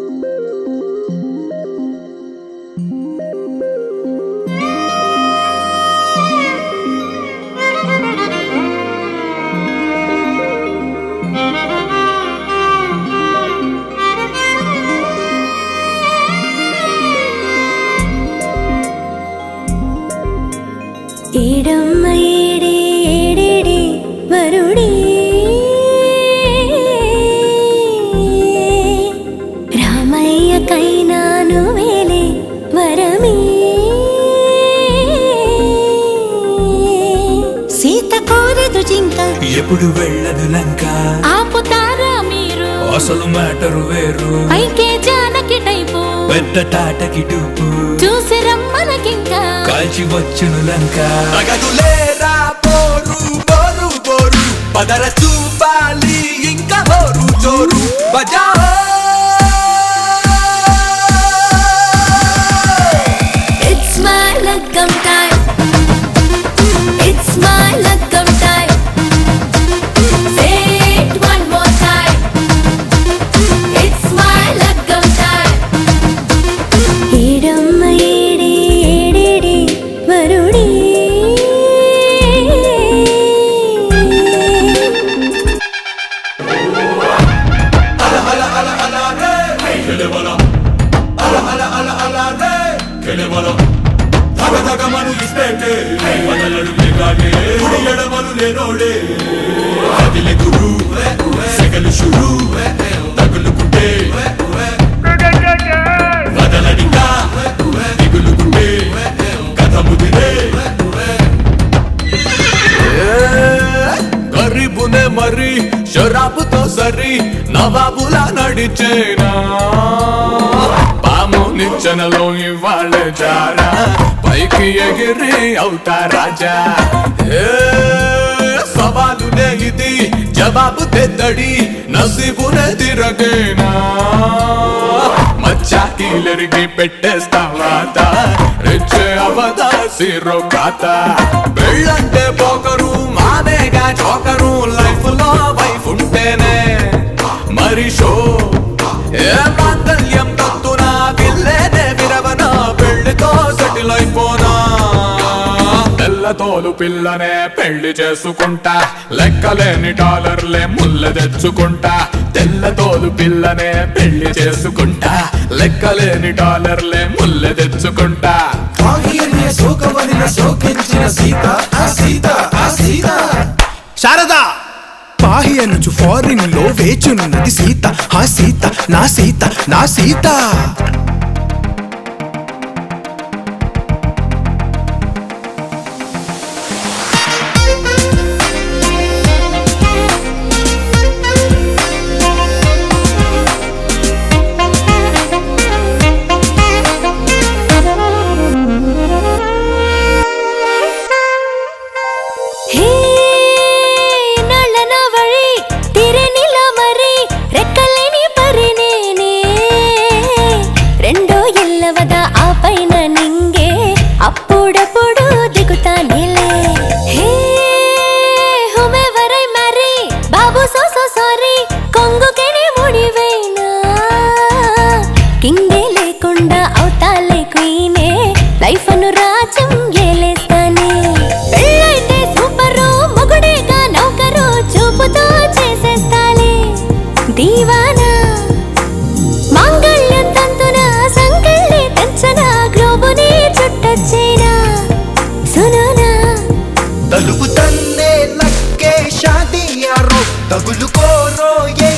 ఏడమ్మ ఏడే ఏడేడే వరుడే రామయ్య కైనాను వేలే వరమే సీత కోరదు జింక ఎప్పుడు వెళ్ళదు లంక ఆపుతారా మీరు అసలు మ్యాటరు వేరు పైకే జానకి టైపు పెద్ద టాటకి డూపు చూసి రమ్మనకింకా కాల్చి వచ్చును లంక తగదులేరా పోరు బోరు బోరు పదర చూపాలి ఇంకా హోరు జోరు బజా It's my luckam time. It's my luckam time. Say it one more time. It's my luckam time. ఏడమ్మ ఏడే ఏడేడే వరుడే ధగ ధగమను ఇస్తేటే వదలడు లేగానే కుడి ఎడమలు లేనోడే కదిలే గురు సెగలు షురు తగులుకుంటే వదలడిగా దిగులుకుంటే కథ ముదిరే గరీబునే మరి షరాబుతో సరి నవాబులా నడిచేనా పాము నిచ్చెనలో ఇవాళ జారా పైకి ఎగిరి అవుతా రాజా ఏ, సవాలునే ఇది జవాబు తెద్దడి నసీబునే తిరగేనా మచ్చా కీలరికి పెట్టేస్తావాత రెచ్చే అవదా సిరో కాత పెళ్ళంటే పోకరు మాదేగా చోకరు లైఫ్ లో వైఫ్ ఉంటేనే మరి షో ఏ మాంగళ్యం తంతునా పిల్లేనే విరవనా పెళ్లితో సెటిల్ అయిపోనా తెల్లతోలు పిల్లనే పెళ్లి చేసుకుంటా లెక్కలేని డాలర్లే ముళ్ళ తెచ్చుకుంటా తెల్లతోలు పిల్లనే పెళ్లి చేసుకుంటా లెక్కలేని డాలర్లే ముళ్ళ తెచ్చుకుంటా భాగ్యన్య శోకవలిన శోకించిన సీత ఆ సీత ఆ సీత శారదా పాహి అనుచు ఫారిన్ లో వేచున్నది సీత ఆ సీత నా సీత నా సీత ಹೇ ನಳ್ಳನ ಬಳಿ ತಿರೆನಿಲ ಮರಿ రెక్కలేని పరినేనే రెండో ఎల్లవద ఆ పైన నింగే అప్పుడప్పుడు దిగుతానేలే హే హుమెవరై మరి బాబు సో సో సారీ కొంగుకెనే ముడివేనా కింగే లేకుండా అవుతాలే క్వీనే లైఫ్ అను రాజ్యం ఏలేస్తానే పెళ్ళైతే సూపరు మొగుడేగా నౌకరు చూపుతో చేసేస్తాలే దీవానా మాంగళ్యం తంతున సంకల్లి తెచ్చన గ్లోబుని చుట్టొచ్చేనా సునునా తలుపు తన్నే లక్కే షాదీ యారో తగులుకోరో ఏ